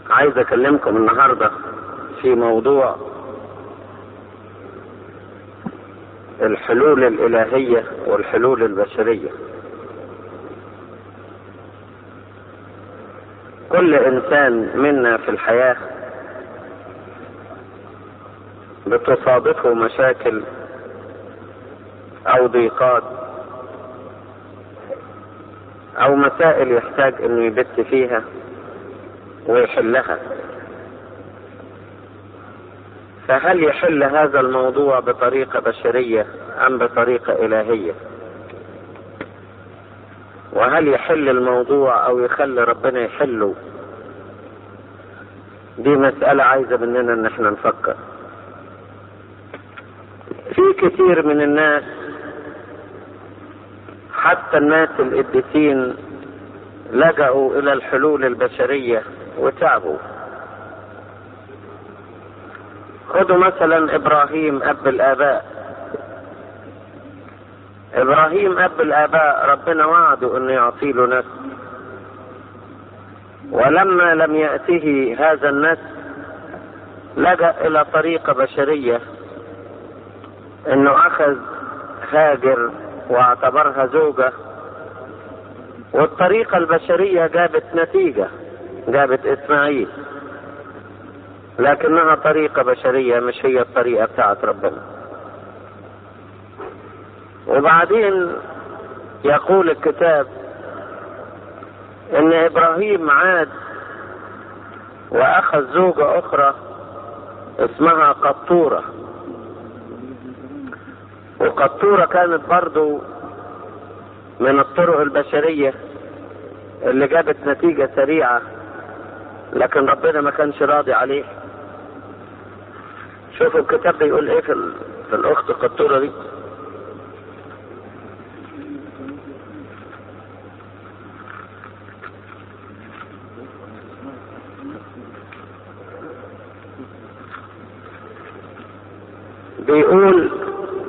عايز اكلمكم النهارده في موضوع الحلول الالهيه والحلول البشريه كل انسان منا في الحياه بتصادفه مشاكل او ضيقات او مسائل يحتاج انه يبت فيها ويحلها فهل يحل هذا الموضوع بطريقة بشرية ام بطريقة الهية وهل يحل الموضوع او يخلي ربنا يحله دي مسألة عايزة مننا ان احنا نفكر في كثير من الناس حتى الناس القديسين لجأوا الى الحلول البشرية وتعبوا خذوا مثلا ابراهيم اب الاباء ابراهيم اب الاباء ربنا وعده انه يعطي له نسل ولما لم ياته هذا النسل لجا الى طريقه بشريه انه اخذ هاجر واعتبرها زوجه والطريقه البشريه جابت نتيجه جابت اسماعيل لكنها طريقه بشريه مش هي الطريقه بتاعت ربنا وبعدين يقول الكتاب ان ابراهيم عاد واخذ زوجة اخرى اسمها قطورة وقطورة كانت برضو من الطرق البشرية اللي جابت نتيجة سريعة لكن ربنا ما كانش راضي عليه شوفوا الكتاب بيقول ايه في, ال... في الاخت قطورة دي بيقول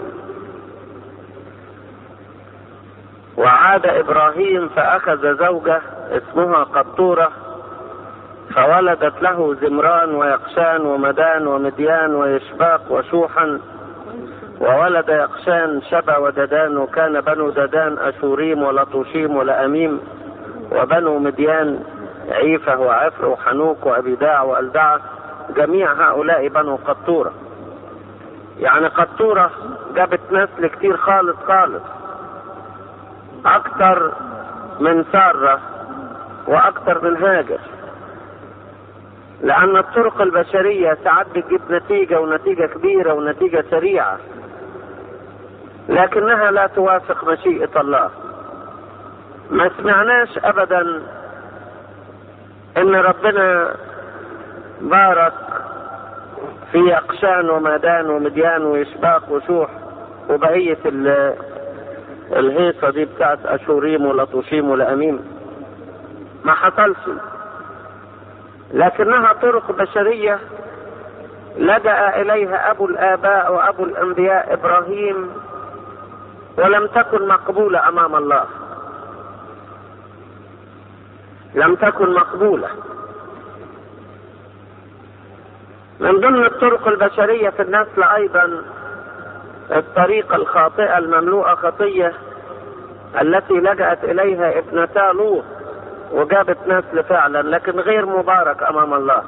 وعاد ابراهيم فاخذ زوجه اسمها قطوره فولدت له زمران ويقشان ومدان ومديان ويشباق وشوحا وولد يقشان شبا وددان وكان بنو ددان اشوريم ولطوشيم ولاميم وبنو مديان عيفه وعفر وحنوك وابيداع والدعه جميع هؤلاء بنو قطوره يعني قطورة جابت نسل كتير خالص خالص اكتر من سارة واكتر من هاجر لان الطرق البشرية ساعات بتجيب نتيجة ونتيجة كبيرة ونتيجة سريعة لكنها لا توافق مشيئة الله ما سمعناش ابدا ان ربنا بارك في يقشان ومادان ومديان ويشباق وشوح وبقية الهيصة دي بتاعت أشوريم ولطوشيم ولأميم ما حصلش لكنها طرق بشرية لجأ إليها أبو الآباء وأبو الأنبياء إبراهيم ولم تكن مقبولة أمام الله لم تكن مقبوله من ضمن الطرق البشرية في النسل أيضا الطريقة الخاطئة المملوءة خطية التي لجأت إليها ابنتا لوط وجابت نسل فعلا لكن غير مبارك أمام الله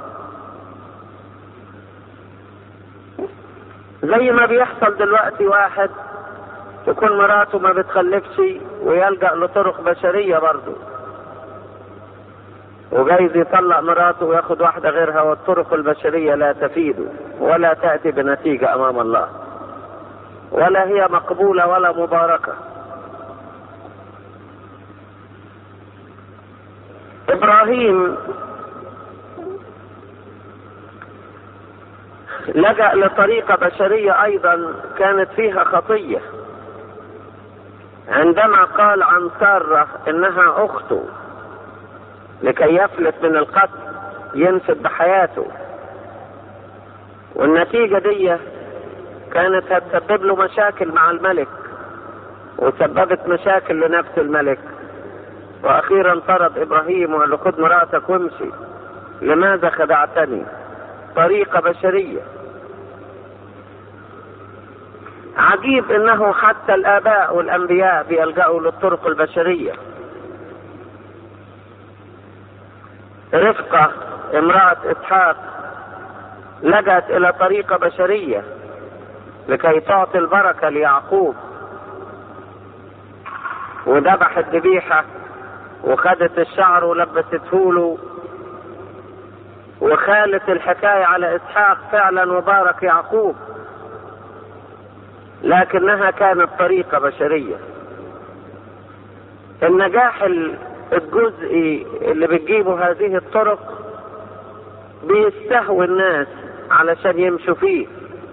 زي ما بيحصل دلوقتي واحد تكون مراته ما بتخلفش ويلجأ لطرق بشرية برضه وجايز يطلق مراته وياخد واحدة غيرها والطرق البشرية لا تفيد ولا تأتي بنتيجة أمام الله ولا هي مقبولة ولا مباركة إبراهيم لجأ لطريقة بشرية أيضا كانت فيها خطية عندما قال عن سارة إنها أخته لكي يفلت من القتل ينفد بحياته والنتيجة دي كانت هتسبب له مشاكل مع الملك وسببت مشاكل لنفس الملك واخيرا طرد ابراهيم وقال له خد مراتك وامشي لماذا خدعتني طريقة بشرية عجيب انه حتى الاباء والانبياء بيلجأوا للطرق البشرية رفقة امرأة اسحاق لجأت الى طريقة بشرية لكي تعطي البركة ليعقوب وذبحت ذبيحة وخدت الشعر ولبسته له وخالت الحكاية على إسحاق فعلا وبارك يعقوب لكنها كانت طريقة بشرية النجاح الجزئي اللي بتجيبه هذه الطرق بيستهوي الناس علشان يمشوا فيه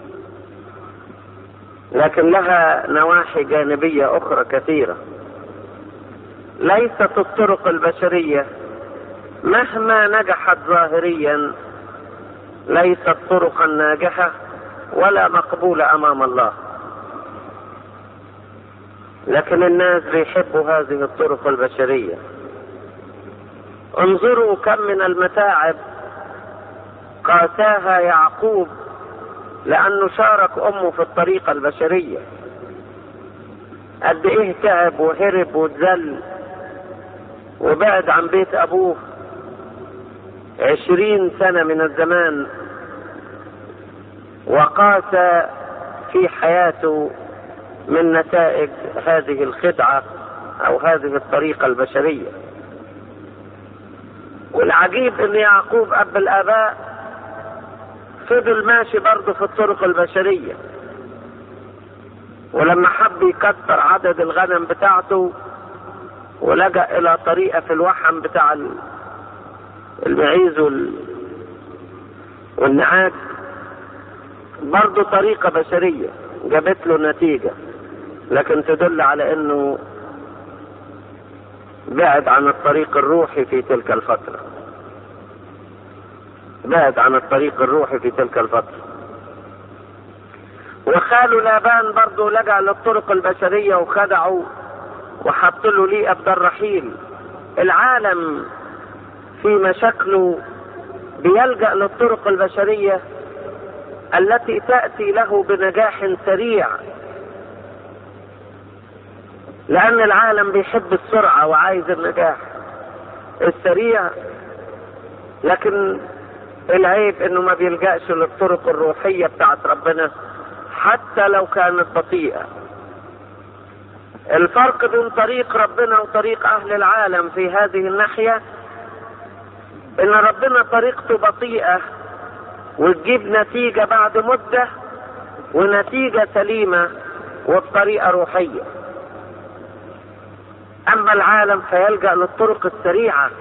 لكن لها نواحي جانبية أخرى كثيرة ليست الطرق البشرية مهما نجحت ظاهريا ليست طرقا ناجحة ولا مقبولة أمام الله لكن الناس بيحبوا هذه الطرق البشرية انظروا كم من المتاعب قاساها يعقوب لأنه شارك أمه في الطريقة البشرية قد إيه تعب وهرب واتذل وبعد عن بيت أبوه عشرين سنة من الزمان وقاس في حياته من نتائج هذه الخدعة أو هذه الطريقة البشرية والعجيب أن يعقوب أب الآباء فضل ماشي برضه في الطرق البشرية ولما حب يكتر عدد الغنم بتاعته ولجأ إلى طريقة في الوحم بتاع المعيز وال... والنعاج برضه طريقة بشرية جابت له نتيجة لكن تدل على انه بعد عن الطريق الروحي في تلك الفترة بعد عن الطريق الروحي في تلك الفترة وخاله لابان برضه لجأ للطرق البشرية وخدعه وحط له ليه أبدا الرحيل العالم في مشاكله بيلجأ للطرق البشرية التي تأتي له بنجاح سريع لأن العالم بيحب السرعة وعايز النجاح السريع لكن العيب انه ما بيلجأش للطرق الروحية بتاعت ربنا حتى لو كانت بطيئة الفرق بين طريق ربنا وطريق اهل العالم في هذه الناحية ان ربنا طريقته بطيئة وتجيب نتيجة بعد مدة ونتيجة سليمة وبطريقة روحية اما العالم فيلجأ للطرق السريعة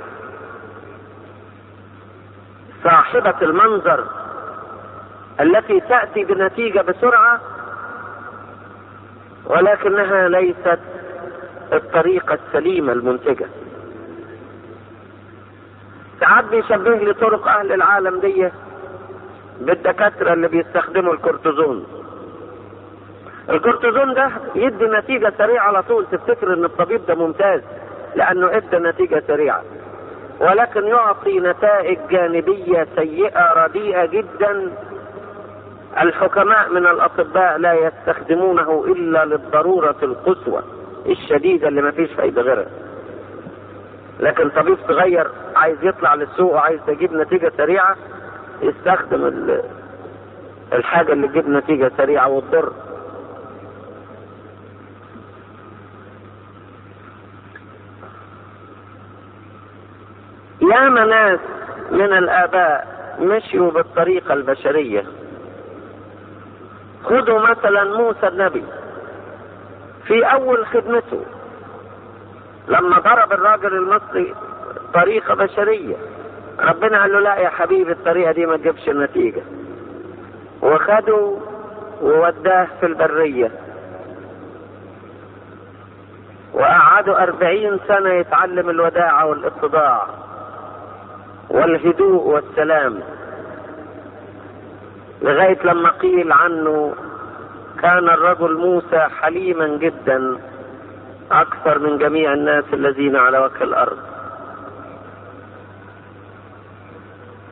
صاحبة المنظر التي تأتي بنتيجة بسرعة ولكنها ليست الطريقة السليمة المنتجة ساعات بيشبه لي طرق اهل العالم دي بالدكاترة اللي بيستخدموا الكورتيزون الكورتيزون ده يدي نتيجة سريعة على طول تفتكر ان الطبيب ده ممتاز لانه ادى نتيجة سريعة ولكن يعطي نتائج جانبية سيئة رديئة جدا الحكماء من الاطباء لا يستخدمونه الا للضرورة القصوى الشديدة اللي ما فيش فايدة غيرها لكن طبيب صغير عايز يطلع للسوق وعايز يجيب نتيجة سريعة يستخدم الحاجة اللي تجيب نتيجة سريعة وتضر يا ناس من الآباء مشيوا بالطريقة البشرية خذوا مثلا موسى النبي في أول خدمته لما ضرب الراجل المصري طريقة بشرية ربنا قال له لا يا حبيبي الطريقة دي ما تجيبش نتيجة وخده ووداه في البرية وقعدوا أربعين سنة يتعلم الوداعة والاتضاع والهدوء والسلام لغاية لما قيل عنه كان الرجل موسى حليما جدا أكثر من جميع الناس الذين على وجه الأرض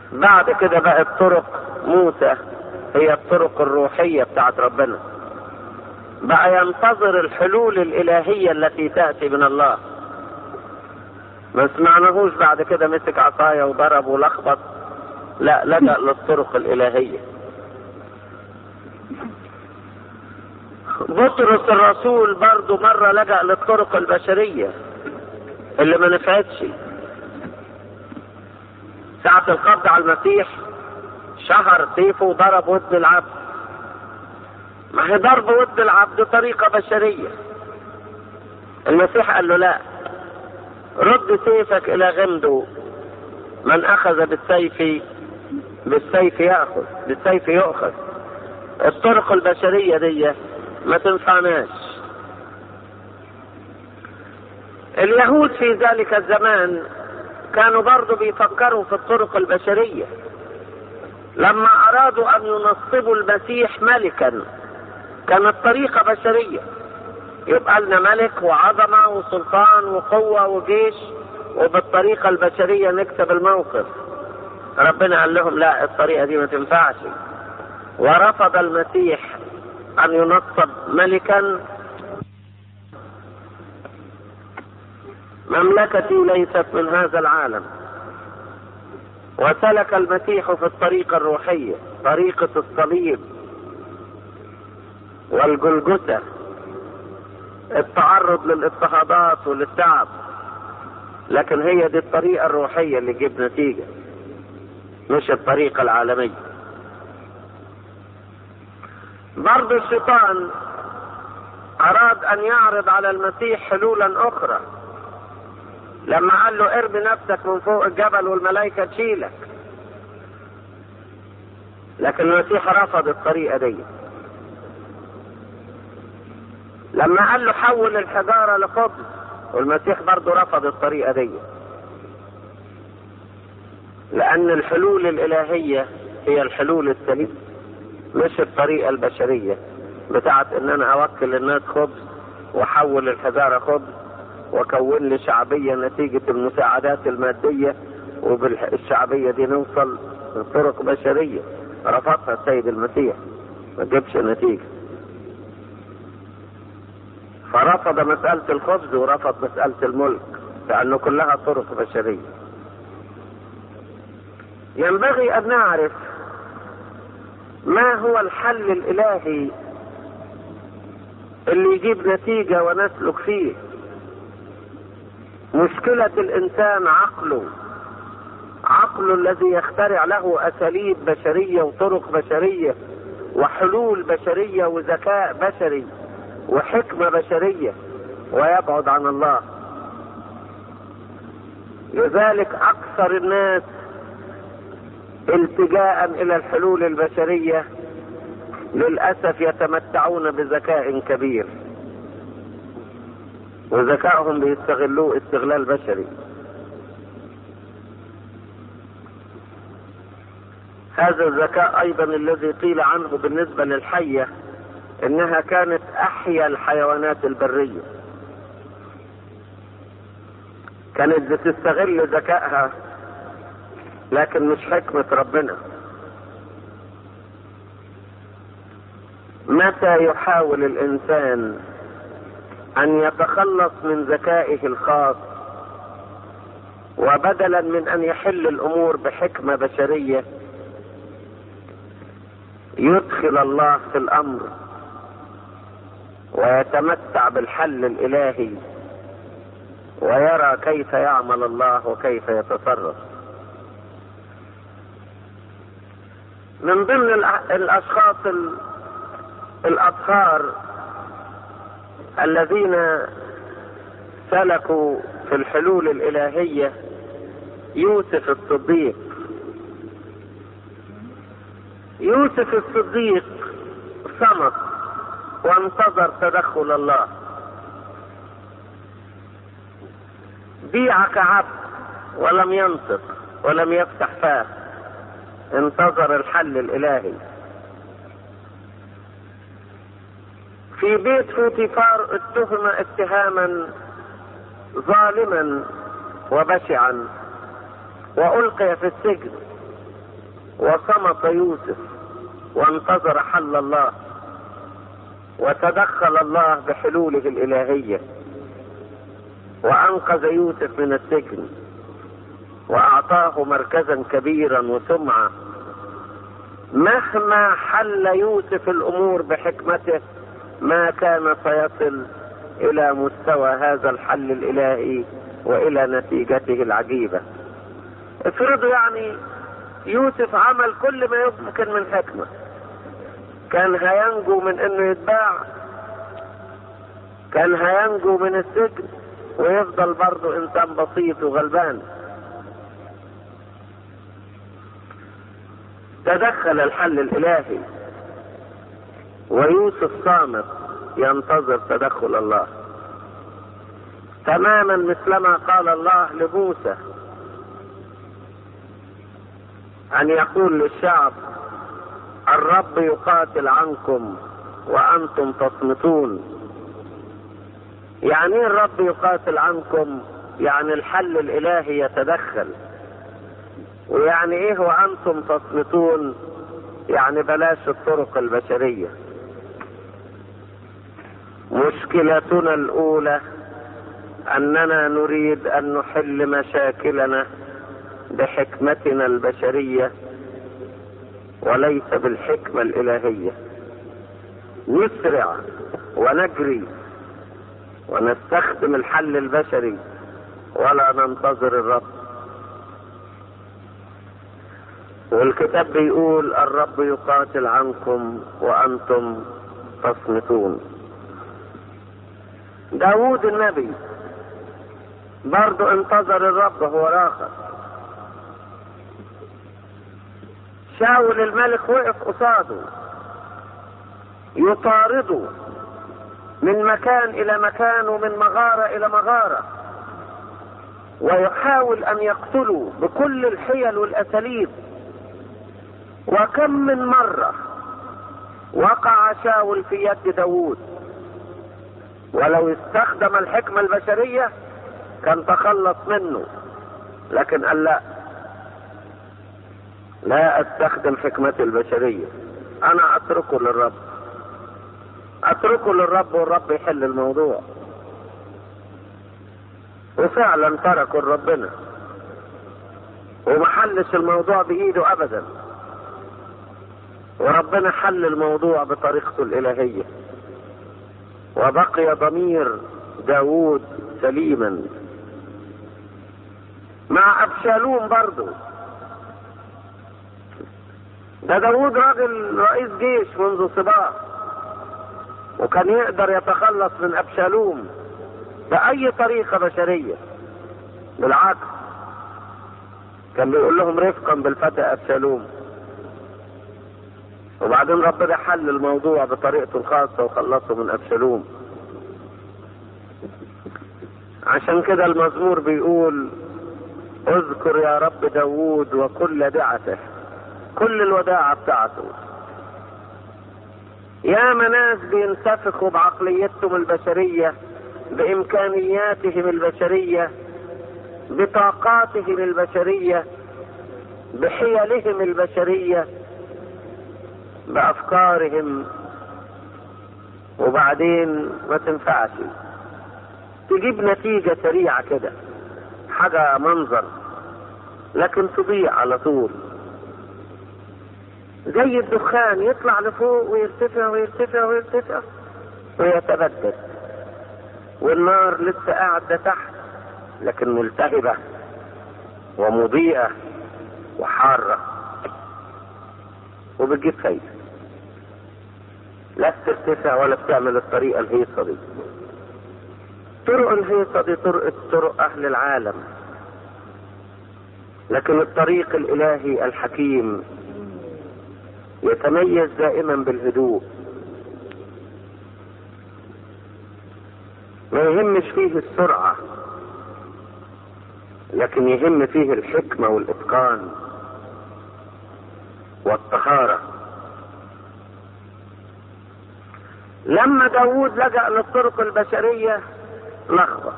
بعد كده بقت طرق موسى هي الطرق الروحية بتاعت ربنا بقى ينتظر الحلول الإلهية التي تأتي من الله ما سمعناهوش بعد كده مسك عصاية وضرب ولخبط لا لجأ للطرق الإلهية بطرس الرسول برضه مرة لجأ للطرق البشرية اللي ما نفعتش ساعة القبض على المسيح شهر سيفه وضرب ود العبد ما هي ضرب ود العبد طريقة بشرية المسيح قال له لا رد سيفك الى غمده من اخذ بالسيف بالسيف ياخذ بالسيف يؤخذ الطرق البشرية دي ما تنفعناش اليهود في ذلك الزمان كانوا برضو بيفكروا في الطرق البشرية لما ارادوا ان ينصبوا المسيح ملكا كانت طريقة بشرية يبقى لنا ملك وعظمة وسلطان وقوة وجيش وبالطريقة البشرية نكسب الموقف ربنا قال لهم لا الطريقة دي ما تنفعش ورفض المسيح أن ينصب ملكا مملكتي ليست من هذا العالم وسلك المسيح في الطريقة الروحية طريقة الصليب والجلجثة التعرض للاضطهادات وللتعب لكن هي دي الطريقة الروحية اللي تجيب نتيجة مش الطريقة العالمية برضو الشيطان أراد أن يعرض على المسيح حلولا أخرى لما قال له ارمي نفسك من فوق الجبل والملائكة تشيلك لكن المسيح رفض الطريقة دي لما قال له حول الحجارة لخبز والمسيح برضه رفض الطريقة دي لأن الحلول الإلهية هي الحلول السليمة مش الطريقة البشرية بتاعت إن أنا أوكل الناس خبز وأحول الحجارة خبز وأكون لي شعبية نتيجة المساعدات المادية وبالشعبية دي نوصل لطرق بشرية رفضها السيد المسيح ما جابش نتيجة فرفض مسألة الخبز ورفض مسألة الملك لأنه كلها طرق بشرية ينبغي أن نعرف ما هو الحل الإلهي اللي يجيب نتيجة ونسلك فيه مشكلة الإنسان عقله عقله الذي يخترع له أساليب بشرية وطرق بشرية وحلول بشرية وذكاء بشري وحكمة بشرية ويبعد عن الله لذلك أكثر الناس التجاء إلى الحلول البشرية للأسف يتمتعون بذكاء كبير وذكائهم بيستغلوه استغلال بشري هذا الذكاء أيضا الذي قيل عنه بالنسبة للحية انها كانت احيا الحيوانات البرية كانت بتستغل ذكائها لكن مش حكمة ربنا متى يحاول الانسان ان يتخلص من ذكائه الخاص وبدلا من ان يحل الامور بحكمة بشرية يدخل الله في الامر ويتمتع بالحل الالهي ويرى كيف يعمل الله وكيف يتصرف من ضمن الاشخاص الاطهار الذين سلكوا في الحلول الالهيه يوسف الصديق يوسف الصديق صمت وانتظر تدخل الله بيع كعبد ولم ينطق ولم يفتح فاه انتظر الحل الالهي في بيت فوتيفار اتهم اتهاما ظالما وبشعا والقي في السجن وصمت يوسف وانتظر حل الله وتدخل الله بحلوله الإلهية وأنقذ يوسف من السجن وأعطاه مركزا كبيرا وسمعة مهما حل يوسف الأمور بحكمته ما كان سيصل إلى مستوى هذا الحل الإلهي وإلى نتيجته العجيبة افرضوا يعني يوسف عمل كل ما يمكن من حكمة كان هينجو من انه يتباع كان هينجو من السجن ويفضل برضه انسان بسيط وغلبان تدخل الحل الالهي ويوسف صامت ينتظر تدخل الله تماما مثلما قال الله لموسى ان يقول للشعب الرب يقاتل عنكم وانتم تصمتون يعني ايه الرب يقاتل عنكم يعني الحل الالهي يتدخل ويعني ايه وانتم تصمتون يعني بلاش الطرق البشريه مشكلتنا الاولى اننا نريد ان نحل مشاكلنا بحكمتنا البشريه وليس بالحكمه الالهيه نسرع ونجري ونستخدم الحل البشري ولا ننتظر الرب والكتاب بيقول الرب يقاتل عنكم وانتم تصمتون داود النبي برضو انتظر الرب هو راخر شاول الملك وقف قصاده يطارده من مكان الى مكان ومن مغارة الى مغارة ويحاول ان يقتله بكل الحيل والاساليب وكم من مرة وقع شاول في يد داوود ولو استخدم الحكمة البشرية كان تخلص منه لكن قال لا لا استخدم حكمتي البشرية انا اتركه للرب اتركه للرب والرب يحل الموضوع وفعلا تركوا لربنا ومحلش الموضوع بايده ابدا وربنا حل الموضوع بطريقته الالهيه وبقي ضمير داوود سليما مع ابشالوم برضه ده داوود راجل رئيس جيش منذ صباح وكان يقدر يتخلص من ابشالوم باي طريقه بشريه بالعكس كان بيقول لهم رفقا بالفتى ابشالوم وبعدين ربنا حل الموضوع بطريقته الخاصه وخلصه من ابشالوم عشان كده المزمور بيقول اذكر يا رب داوود وكل دعته كل الوداعة بتاعته يا ناس بينتفخوا بعقليتهم البشرية بإمكانياتهم البشرية بطاقاتهم البشرية بحيلهم البشرية بأفكارهم وبعدين ما تنفعش تجيب نتيجة سريعة كده حاجة منظر لكن تضيع على طول زي الدخان يطلع لفوق ويرتفع ويرتفع ويرتفع ويتبدد والنار لسه قاعدة تحت لكن ملتهبة ومضيئة وحارة وبتجيب فايدة لا بترتفع ولا بتعمل الطريقة الهيصة دي طرق الهيصة دي طرق طرق أهل العالم لكن الطريق الإلهي الحكيم يتميز دائما بالهدوء ما يهمش فيه السرعة لكن يهم فيه الحكمة والإتقان والطهارة لما داود لجأ للطرق البشرية لخبط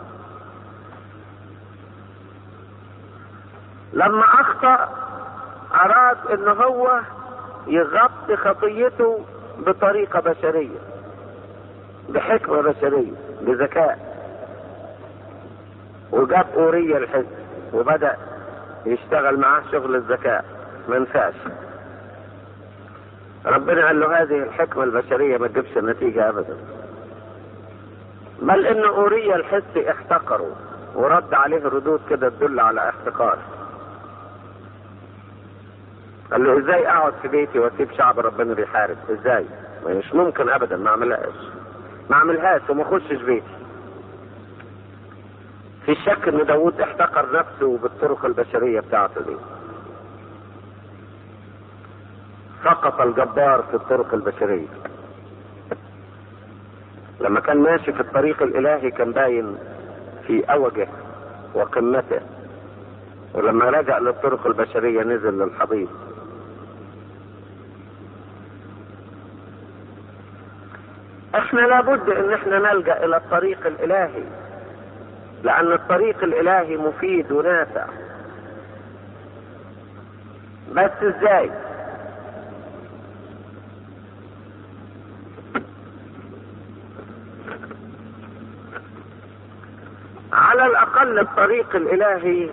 لما أخطأ اراد ان هو يغطي خطيته بطريقة بشرية بحكمة بشرية بذكاء وجاب أورية الحزب وبدأ يشتغل معاه شغل الذكاء ما ينفعش ربنا قال له هذه الحكمة البشرية ما تجيبش النتيجة أبدا بل إن أورية الحسي احتقره ورد عليه ردود كده تدل على احتقار قال له ازاي اقعد في بيتي واسيب شعب ربنا بيحارب ازاي مش ممكن ابدا ما اعملهاش ما اعملهاش وما اخشش بيتي في شك ان داود احتقر نفسه بالطرق البشرية بتاعته دي سقط الجبار في الطرق البشرية لما كان ماشي في الطريق الالهي كان باين في اوجه وقمته ولما رجع للطرق البشرية نزل للحضيض احنا لابد ان احنا نلجأ الى الطريق الالهي لان الطريق الالهي مفيد ونافع بس ازاي على الاقل الطريق الالهي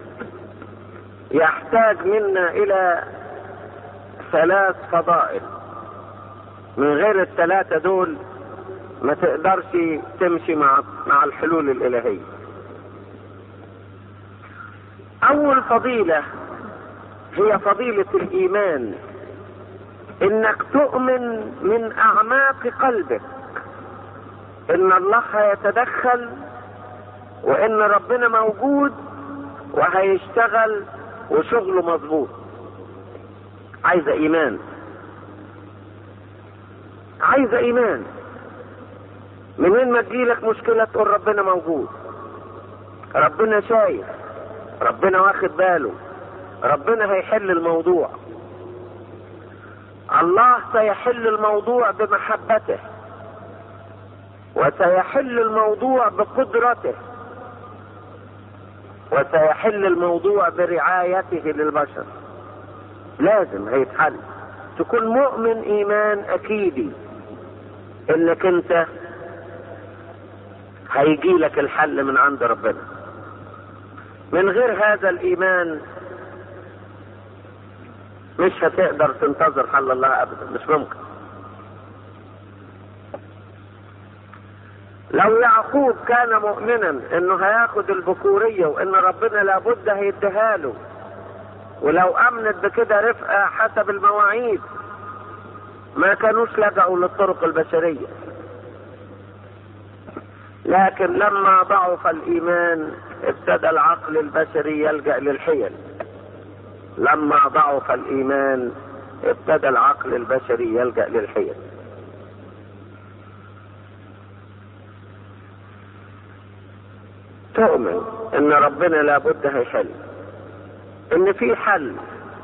يحتاج منا الى ثلاث فضائل من غير الثلاثة دول ما تقدرش تمشي مع مع الحلول الإلهية. أول فضيلة هي فضيلة الإيمان إنك تؤمن من أعماق قلبك إن الله هيتدخل وإن ربنا موجود وهيشتغل وشغله مظبوط. عايزة إيمان. عايزة إيمان. منين ما تجيلك مشكلة تقول ربنا موجود ربنا شايف ربنا واخد باله ربنا هيحل الموضوع الله سيحل الموضوع بمحبته وسيحل الموضوع بقدرته وسيحل الموضوع برعايته للبشر لازم هيتحل تكون مؤمن ايمان اكيدي انك انت هيجي لك الحل من عند ربنا من غير هذا الايمان مش هتقدر تنتظر حل الله ابدا مش ممكن لو يعقوب كان مؤمنا انه هياخد البكورية وان ربنا لابد هيديها له ولو امنت بكده رفقة حسب المواعيد ما كانوش لجأوا للطرق البشرية لكن لما ضعف الايمان ابتدى العقل البشري يلجا للحيل لما ضعف الايمان ابتدى العقل البشري يلجا للحيل تؤمن ان ربنا لابد هيحل ان في حل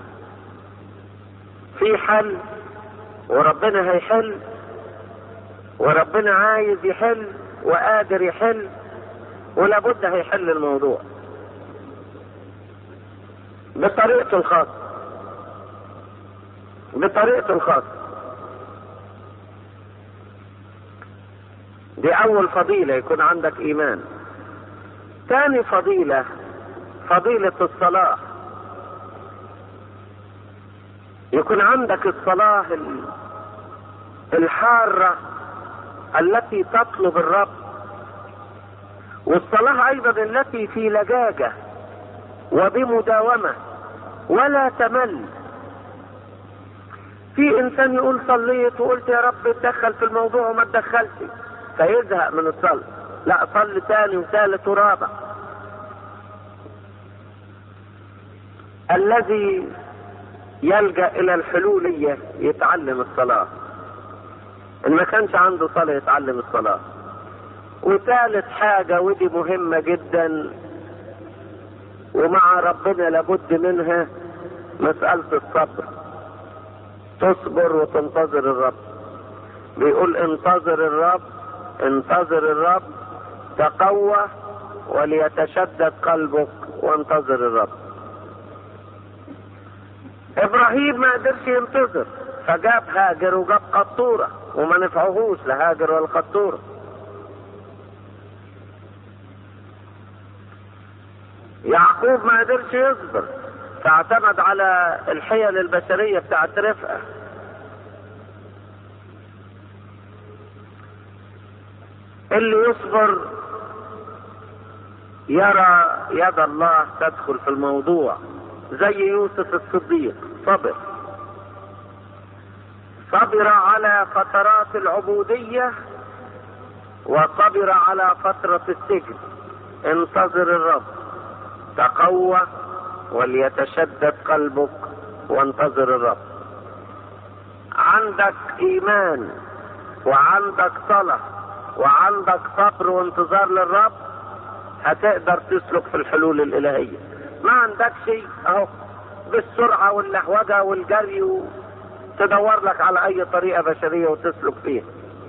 في حل وربنا هيحل وربنا عايز يحل وقادر يحل ولابد هيحل الموضوع بطريقة خاصة بطريقة خاصة دي أول فضيلة يكون عندك إيمان ثاني فضيلة فضيلة الصلاة يكون عندك الصلاة الحارة التي تطلب الرب والصلاة أيضا التي في لجاجة وبمداومة ولا تمل في إنسان يقول صليت وقلت يا رب اتدخل في الموضوع وما اتدخلش فيزهق من الصلاة لا صلي تاني وثالث ورابع الذي يلجأ إلى الحلولية يتعلم الصلاة ان ما كانش عنده صلاة يتعلم الصلاة وثالث حاجة ودي مهمة جدا ومع ربنا لابد منها مسألة الصبر تصبر وتنتظر الرب بيقول انتظر الرب انتظر الرب تقوى وليتشدد قلبك وانتظر الرب ابراهيم ما قدرش ينتظر فجاب هاجر وجاب قطورة وما نفعهوش لا هاجر ولا قطورة يعقوب ما قدرش يصبر فاعتمد على الحيل البشرية بتاعت رفقة اللي يصبر يرى يد الله تدخل في الموضوع زي يوسف الصديق صبر صبر على فترات العبودية وصبر على فترة السجن انتظر الرب تقوى وليتشدد قلبك وانتظر الرب عندك ايمان وعندك صلاة وعندك صبر وانتظار للرب هتقدر تسلك في الحلول الالهية ما عندك شيء اهو بالسرعة واللهوجة والجري و... تدور لك على اي طريقة بشرية وتسلك فيها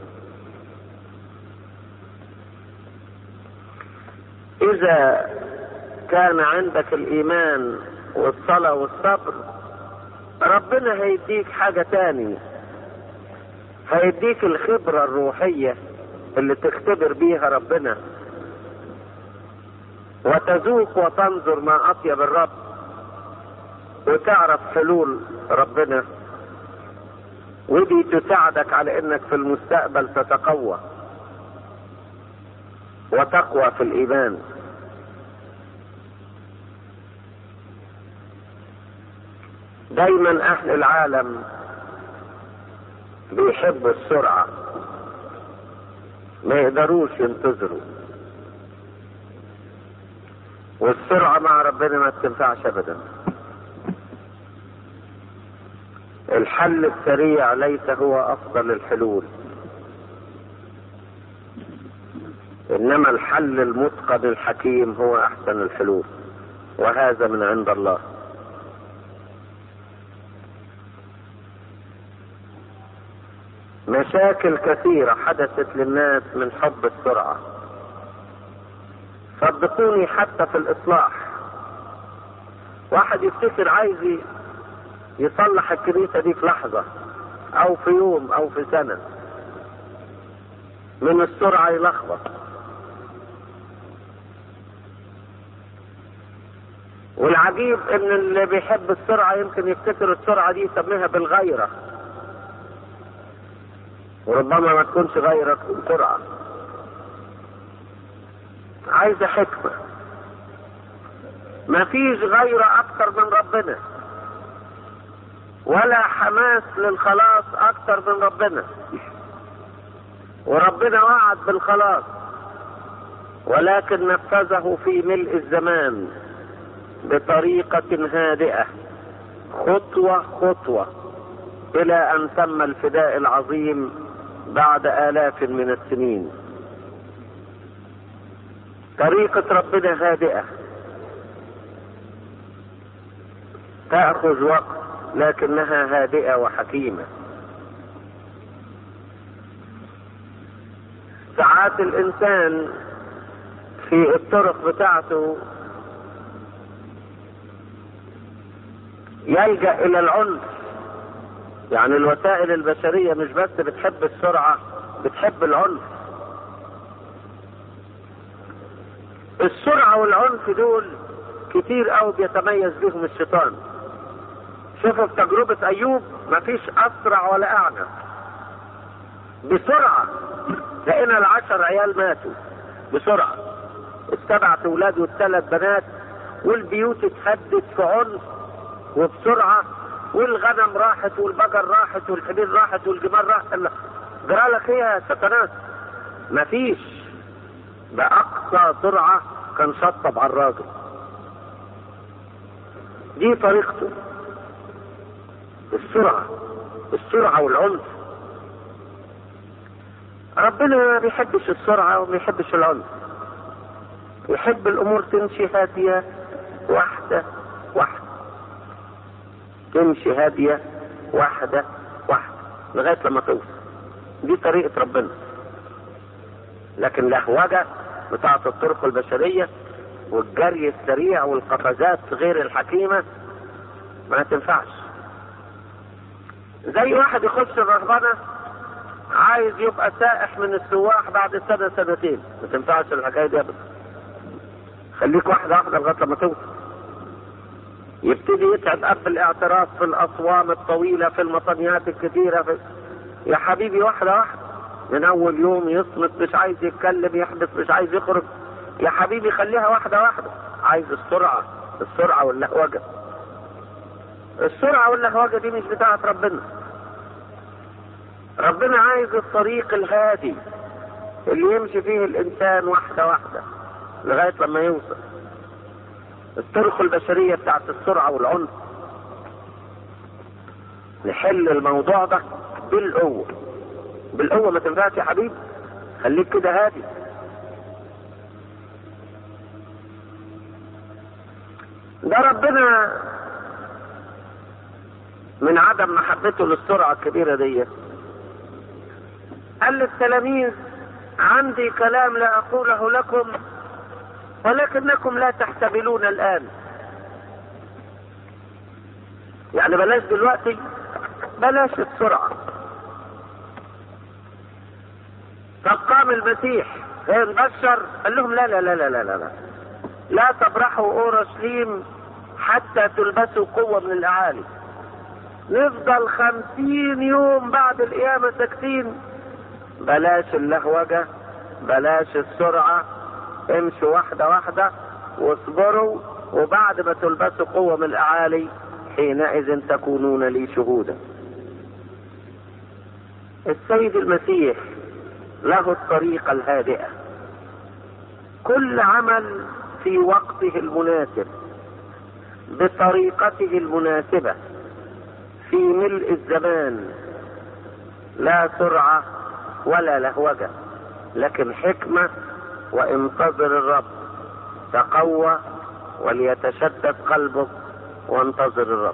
اذا كان عندك الايمان والصلاة والصبر ربنا هيديك حاجة تاني هيديك الخبرة الروحية اللي تختبر بيها ربنا وتذوق وتنظر ما اطيب الرب وتعرف حلول ربنا ودي تساعدك على انك في المستقبل تتقوى وتقوى في الايمان دايما اهل العالم بيحبوا السرعة ما يقدروش ينتظروا والسرعة مع ربنا ما تنفعش ابدا الحل السريع ليس هو افضل الحلول انما الحل المتقن الحكيم هو احسن الحلول وهذا من عند الله مشاكل كثيرة حدثت للناس من حب السرعة صدقوني حتى في الإصلاح واحد يفتكر عايز يصلح الكنيسة دي في لحظة أو في يوم أو في سنة من السرعة يلخبط والعجيب ان اللي بيحب السرعة يمكن يفتكر السرعة دي يسميها بالغيرة وربما ما تكونش غيرة تكون سرعة عايزة حكمة ما فيش غيرة اكتر من ربنا ولا حماس للخلاص اكتر من ربنا وربنا وعد بالخلاص ولكن نفذه في ملء الزمان بطريقة هادئة خطوة خطوة إلى أن تم الفداء العظيم بعد آلاف من السنين طريقة ربنا هادئة تأخذ وقت لكنها هادئة وحكيمة ساعات الإنسان في الطرق بتاعته يلجأ إلى العنف يعني الوسائل البشرية مش بس بتحب السرعة بتحب العنف السرعة والعنف دول كتير قوي بيتميز بيهم الشيطان شوفوا في تجربة أيوب مفيش أسرع ولا أعنف بسرعة لقينا العشر عيال ماتوا بسرعة السبعة أولاد والثلاث بنات والبيوت اتهدت في عنف وبسرعة والغنم راحت والبقر راحت والحمير راحت والجمال راحت جرى لك ايه يا ستناس مفيش بأقصى سرعة كان شطب على الراجل دي طريقته السرعة السرعة والعنف ربنا ما بيحبش السرعة وما بيحبش العنف يحب الأمور تمشي هادية واحدة واحدة تمشي هادية واحدة واحدة لغاية لما توصل دي طريقة ربنا لكن لهوجة بتاعة الطرق البشرية والجري السريع والقفزات غير الحكيمة ما تنفعش زي واحد يخش الرهبنة عايز يبقى سائح من السواح بعد سنة سنتين ما تنفعش الحكاية دي ابدا خليك واحدة واحدة لغاية لما توصل يبتدي يتعب قبل الاعتراف في الأصوام الطويلة في المطنيات الكثيرة في... يا حبيبي واحدة واحدة من أول يوم يصمت مش عايز يتكلم يحبس مش عايز يخرج يا حبيبي خليها واحدة واحدة عايز السرعة السرعة واللهوجة السرعة واللهوجة دي مش بتاعت ربنا ربنا عايز الطريق الهادي اللي يمشي فيه الإنسان واحدة واحدة لغاية لما يوصل الطرق البشرية بتاعت السرعة والعنف نحل الموضوع ده بالقوة بالقوة ما تنفعش يا حبيبي خليك كده هادي ده ربنا من عدم محبته للسرعة الكبيرة دي قال للتلاميذ عندي كلام لا أقوله لكم ولكنكم لا تحتملون الآن يعني بلاش دلوقتي بلاش السرعة طب قام المسيح فين بشر قال لهم لا لا لا لا لا لا لا, لا تبرحوا اورشليم حتى تلبسوا قوة من الاعالي نفضل خمسين يوم بعد القيامة ساكتين بلاش اللهوجة بلاش السرعة امشوا واحدة واحدة واصبروا وبعد ما تلبسوا قوة من الأعالي حينئذ تكونون لي شهودا السيد المسيح له الطريقة الهادئة كل عمل في وقته المناسب بطريقته المناسبة في ملء الزمان لا سرعة ولا لهوجة لكن حكمة وانتظر الرب تقوى وليتشدد قلبك وانتظر الرب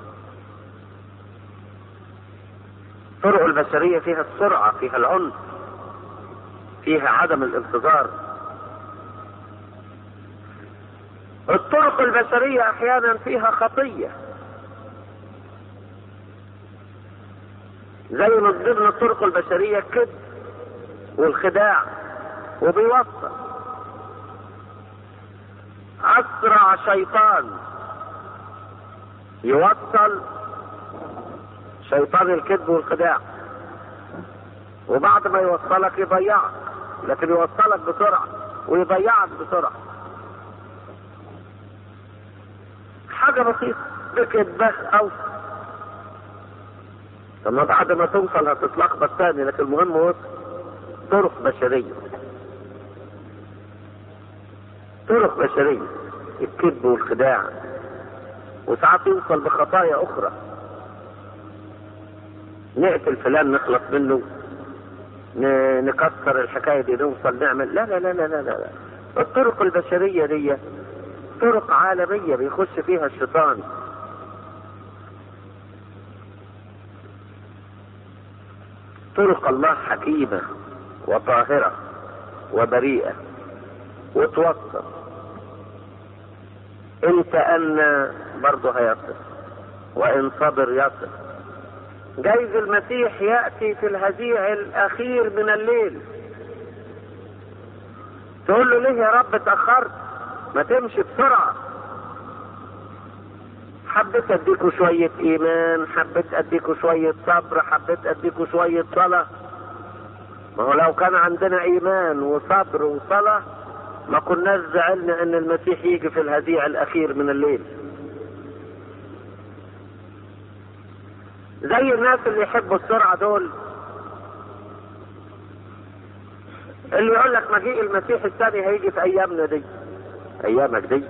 طرق البشرية فيها السرعة فيها العنف فيها عدم الانتظار الطرق البشرية احيانا فيها خطية زي ما ضمن الطرق البشرية الكذب والخداع وبيوصل اسرع شيطان يوصل شيطان الكذب والخداع وبعد ما يوصلك يضيعك لكن يوصلك بسرعة ويضيعك بسرعة حاجة بسيطة بكذبة أو ثم بعد ما توصل هتتلخبط تاني لكن المهم وصل طرق بشرية طرق بشرية الكذب والخداع وساعات يوصل بخطايا أخرى نقتل فلان نخلص منه نكسر الحكاية دي نوصل نعمل لا لا لا لا لا لا الطرق البشرية دي طرق عالمية بيخش فيها الشيطان طرق الله حكيمة وطاهرة وبريئة وتوصل ان تأنى برضه هيصل وان صبر يصل جايز المسيح يأتي في الهزيع الأخير من الليل تقول له ليه يا رب اتأخرت ما تمشي بسرعة حبيت اديكوا شوية ايمان حبيت اديكوا شوية صبر حبيت اديكوا شوية صلاة ما هو لو كان عندنا ايمان وصبر وصلاة ما كناش زعلنا ان المسيح يجي في الهزيع الاخير من الليل زي الناس اللي يحبوا السرعة دول اللي يقول لك مجيء المسيح الثاني هيجي في ايامنا دي ايامك دي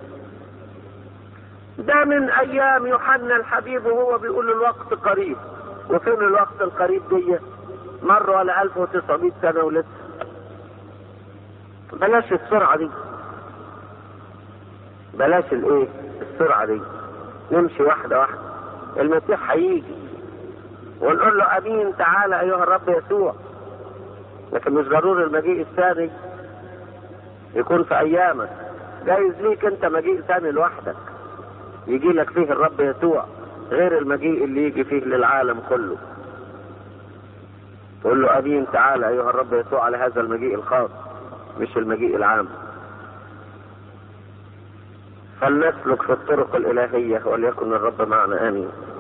ده من ايام يوحنا الحبيب وهو بيقول الوقت قريب وفين الوقت القريب دي مر ولا 1900 سنة ولسه بلاش السرعة دي بلاش الايه السرعة دي نمشي واحدة واحدة المسيح هيجي ونقول له امين تعالى ايها الرب يسوع لكن مش ضروري المجيء الثاني يكون في ايامك جايز ليك انت مجيء ثاني لوحدك يجي لك فيه الرب يسوع غير المجيء اللي يجي فيه للعالم كله تقول له امين تعالى ايها الرب يسوع على هذا المجيء الخاص مش المجيء العام فلنسلك في الطرق الالهيه وليكن الرب معنا امين